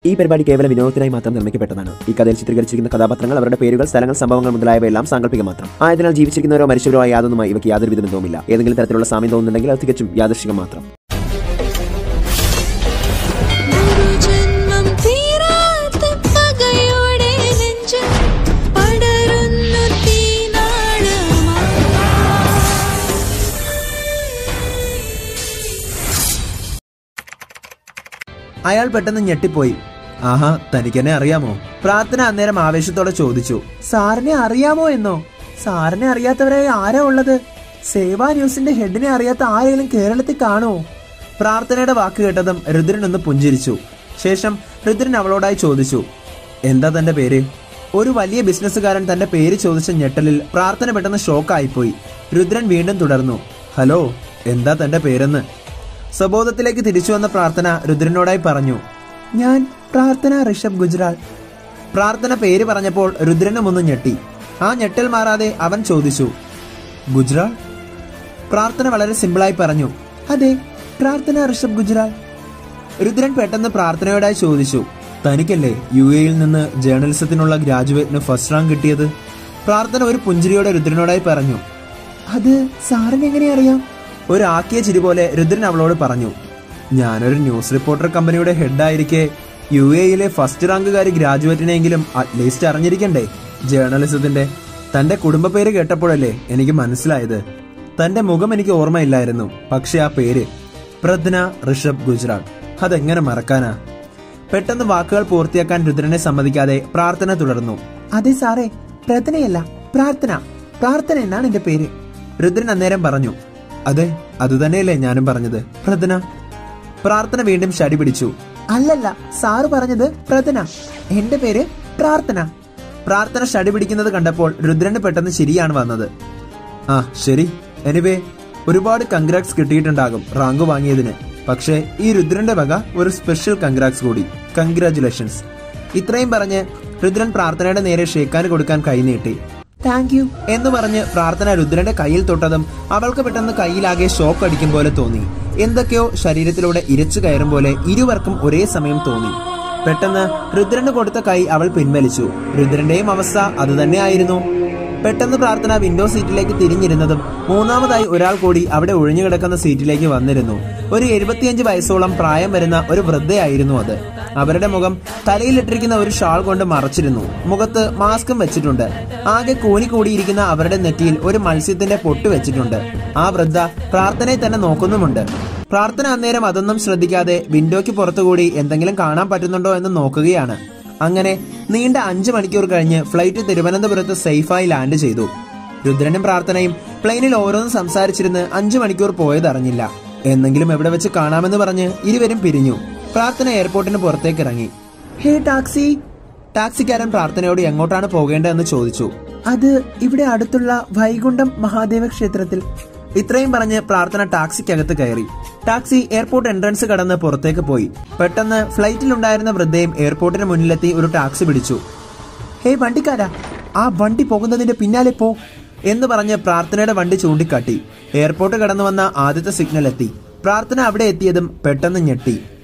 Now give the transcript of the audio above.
ഈ പരിപാടി കേവല വിനോദത്തിനായി മാത്രം നിർമ്മിക്കപ്പെട്ടതാണ് ഈ കഥയിൽ ചിത്രീകരിച്ചിരിക്കുന്ന കഥാപാത്രങ്ങൾ അവരുടെ പേരുകൾ സ്ഥലങ്ങൾ സംഭവങ്ങൾ മുതലായവയെല്ലാം സാങ്കല്പിക മാത്രം ആയതിനാൽ ജീവിച്ചിരിക്കുന്നവരോ മരിച്ചവരോ ആയ യാതൊന്നുമായി ഇവയ്ക്ക് യാതൊരു വിധ ബന്ധവുമില്ല ഏതെങ്കിലും തരത്തിലുള്ള സാമ്യം തോന്നുന്നുണ്ടെങ്കിൽ അത് തികച്ചും യാദൃശികം മാത്രം ഒരു ജന്മം തീരാത്ത പകയോടെ നെഞ്ചിൽ പടരുന്നു അയാൾ പെട്ടെന്ന് ഞെട്ടിപ്പോയി ആഹാ തനിക്കെന്നെ അറിയാമോ പ്രാർത്ഥന അന്നേരം ആവേശത്തോടെ ചോദിച്ചു സാറിനെ അറിയാമോ എന്നോ സാറിനെ അറിയാത്തവരായി ആരാ ഉള്ളത് സേവാ ന്യൂസിന്റെ ഹെഡിനെ അറിയാത്ത ആരെങ്കിലും കേരളത്തിൽ കാണുമോ പ്രാർത്ഥനയുടെ വാക്ക് കേട്ടതും രുദ്രൻ ഒന്ന് പുഞ്ചിരിച്ചു ശേഷം രുദ്രൻ അവളോടായി ചോദിച്ചു എന്താ തന്റെ പേര് ഒരു വലിയ ബിസിനസ്സുകാരൻ തന്റെ പേര് ചോദിച്ച ഞെട്ടലിൽ പ്രാർത്ഥന പെട്ടെന്ന് ഷോക്കായിപ്പോയി രുദ്രൻ വീണ്ടും തുടർന്നു ഹലോ എന്താ തന്റെ പേരെന്ന് സ്വബോധത്തിലേക്ക് തിരിച്ചു വന്ന പ്രാർത്ഥന രുദ്രനോടായി പറഞ്ഞു ഞാൻ പ്രാർത്ഥന ഋഷഭ് ഗുജറാൾ പ്രാർത്ഥന പേര് പറഞ്ഞപ്പോൾ രുദ്രനും ഒന്ന് ഞെട്ടി ആ ഞെട്ടൽ മാറാതെ അവൻ ചോദിച്ചു ഗുജറാൾ പ്രാർത്ഥന വളരെ സിമ്പിളായി പറഞ്ഞു അതെ പ്രാർത്ഥന ഋഷഭ് ഗുജറാൾ രുദ്രൻ പെട്ടെന്ന് പ്രാർത്ഥനയോടായി ചോദിച്ചു തനിക്കല്ലേ യു എയിൽ നിന്ന് ജേർണലിസത്തിനുള്ള ഗ്രാജുവേറ്റിന് ഫസ്റ്റ് റാങ്ക് കിട്ടിയത് പ്രാർത്ഥന ഒരു പുഞ്ചിരിയോടെ രുദ്രനോടായി പറഞ്ഞു അത് സാറിന് എങ്ങനെ അറിയാം ഒരു ആക്കിയ ചിരി പോലെ രുദ്രൻ അവളോട് പറഞ്ഞു ഞാനൊരു ന്യൂസ് റിപ്പോർട്ടർ കമ്പനിയുടെ ഹെഡായിരിക്കെ യു എയിലെ ഫസ്റ്റ് റാങ്കുകാരി ഗ്രാജുവേറ്റിനെങ്കിലും അറ്റ്ലീസ്റ്റ് അറിഞ്ഞിരിക്കണ്ടേ ജേർണലിസത്തിന്റെ തന്റെ കുടുംബ പേര് കേട്ടപ്പോഴല്ലേ എനിക്ക് മനസ്സിലായത് തന്റെ മുഖം എനിക്ക് ഓർമ്മയില്ലായിരുന്നു പക്ഷെ ആ പേര് പ്രജ്ഞ ഋഷഭ് ഗുജറാത്ത് അതെങ്ങനെ മറക്കാനാ പെട്ടെന്ന് വാക്കുകൾ പൂർത്തിയാക്കാൻ രുദ്രനെ സമ്മതിക്കാതെ പ്രാർത്ഥന തുടർന്നു അതെ സാറേ പ്രജ്ഞയല്ല പ്രാർത്ഥന പ്രാർത്ഥന എന്നാണ് എന്റെ പേര് രുദ്രൻ അന്നേരം പറഞ്ഞു അതെ അതുതന്നെയല്ലേ ഞാനും പറഞ്ഞത് പ്രജ്ഞ പ്രാർത്ഥന വീണ്ടും ശടി പിടിച്ചു അല്ലല്ല സാറ് പറഞ്ഞത് പ്രജ്ഞ എന്റെ പേര് പ്രാർത്ഥന പ്രാർത്ഥന ശടി പിടിക്കുന്നത് കണ്ടപ്പോൾ രുദ്രന് പെട്ടെന്ന് ശരിയാണ് വന്നത് ആ ശരി എനിവേ ഒരുപാട് കൺഗ്രാറ്റ്സ് കിട്ടിയിട്ടുണ്ടാകും റാങ്ക് വാങ്ങിയതിന് പക്ഷേ ഈ രുദ്രന്റെ വക ഒരു സ്പെഷ്യൽ കൺഗ്രാറ്റ്സ് കൂടി കൺഗ്രാറ്റുലേഷൻസ് ഇത്രയും പറഞ്ഞ് രുദ്രൻ പ്രാർത്ഥനയുടെ നേരെ ഷേക്കാൻ കൊടുക്കാൻ കൈ നീട്ടി താങ്ക് യു എന്ന് പറഞ്ഞ് പ്രാർത്ഥന രുദ്രന്റെ കയ്യിൽ തൊട്ടതും അവൾക്ക് പെട്ടെന്ന് കയ്യിലാകെ ഷോക്ക് അടിക്കും പോലെ തോന്നി എന്തൊക്കെയോ ശരീരത്തിലൂടെ ഇരച്ചു കയറും പോലെ ഇരുവർക്കും ഒരേ സമയം തോന്നി പെട്ടെന്ന് രുദ്രന് കൊടുത്ത കൈ അവൾ പിൻവലിച്ചു രുദ്രന്റെയും അവസ്ഥ അതുതന്നെയായിരുന്നു പെട്ടെന്ന് പ്രാർത്ഥന വിൻഡോ സീറ്റിലേക്ക് തിരിഞ്ഞിരുന്നതും മൂന്നാമതായി ഒരാൾ കൂടി അവിടെ ഒഴിഞ്ഞുകിടക്കുന്ന സീറ്റിലേക്ക് വന്നിരുന്നു ഒരു എഴുപത്തിയഞ്ച് വയസ്സോളം പ്രായം വരുന്ന ഒരു വൃദ്ധയായിരുന്നു അത് അവരുടെ മുഖം തലയിലിട്ടിരിക്കുന്ന ഒരു ഷാൾ കൊണ്ട് മറച്ചിരുന്നു മുഖത്ത് മാസ്കും വെച്ചിട്ടുണ്ട് ആകെ കൂനി കൂടിയിരിക്കുന്ന അവരുടെ നെറ്റിയിൽ ഒരു മത്സ്യത്തിന്റെ പൊട്ട് വെച്ചിട്ടുണ്ട് ആ വൃദ്ധ പ്രാർത്ഥനയെ തന്നെ നോക്കുന്നുമുണ്ട് പ്രാർത്ഥന അന്നേരം അതൊന്നും ശ്രദ്ധിക്കാതെ വിൻഡോയ്ക്ക് പുറത്തുകൂടി എന്തെങ്കിലും കാണാൻ പറ്റുന്നുണ്ടോ എന്ന് നോക്കുകയാണ് അങ്ങനെ നീണ്ട അഞ്ചു മണിക്കൂർ കഴിഞ്ഞ് ഫ്ലൈറ്റ് തിരുവനന്തപുരത്ത് സേഫായി ലാൻഡ് ചെയ്തു രുദ്രനും പ്രാർത്ഥനയും പ്ലെയിനിൽ ഓരോന്നും സംസാരിച്ചിരുന്ന് അഞ്ചു മണിക്കൂർ പോയതറിഞ്ഞില്ല എന്നെങ്കിലും എവിടെ വെച്ച് കാണാമെന്ന് പറഞ്ഞ് ഇരുവരും പിരിഞ്ഞു പ്രാർത്ഥന എയർപോർട്ടിന് പുറത്തേക്ക് ഇറങ്ങി ഹേ ടാക്സി ടാക്സിക്കാരൻ പ്രാർത്ഥനയോട് എങ്ങോട്ടാണ് പോകേണ്ടതെന്ന് ചോദിച്ചു അത് ഇവിടെ അടുത്തുള്ള വൈകുണ്ഠം മഹാദേവ ക്ഷേത്രത്തിൽ ഇത്രയും പറഞ്ഞ് പ്രാർത്ഥന ടാക്സിക്കകത്ത് കയറി ടാക്സി എയർപോർട്ട് എൻട്രൻസ് കടന്ന് പുറത്തേക്ക് പോയി പെട്ടെന്ന് ഫ്ലൈറ്റിലുണ്ടായിരുന്ന വൃദ്ധയും എയർപോർട്ടിന് മുന്നിലെത്തി ഒരു ടാക്സി പിടിച്ചു ഹേ വണ്ടിക്കാരാ ആ വണ്ടി പോകുന്നതിന്റെ പിന്നാലെ പോ എന്ന് പറഞ്ഞ് പ്രാർത്ഥനയുടെ വണ്ടി ചൂണ്ടിക്കാട്ടി എയർപോർട്ട് കടന്നു വന്ന ആദ്യത്തെ സിഗ്നൽ എത്തി പ്രാർത്ഥന അവിടെ എത്തിയതും പെട്ടെന്ന് ഞെട്ടി